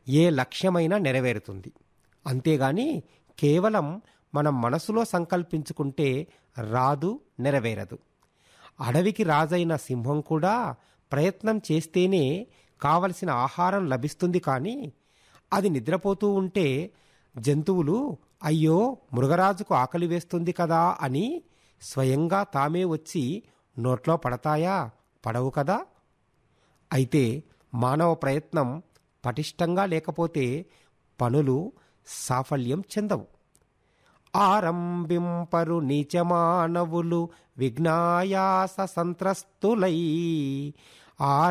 ఏ లక్ష్యమైనా నెరవేరుతుంది అంతేగాని కేవలం మనం మనసులో సంకల్పించుకుంటే రాదు నెరవేరదు అడవికి రాజైన సింహం కూడా ప్రయత్నం చేస్తేనే కావలసిన ఆహారం లభిస్తుంది కానీ అది నిద్రపోతూ ఉంటే జంతువులు అయ్యో మృగరాజుకు ఆకలి వేస్తుంది కదా అని స్వయంగా తామే వచ్చి నోట్లో పడతాయా పడవు కదా అయితే మానవ ప్రయత్నం పటిష్టంగా లేకపోతే పనులు సాఫల్యం చెందవు ఆరంభింపరు నీచమానవులు విఘ్నాయాస సంత్రస్తులై ఆ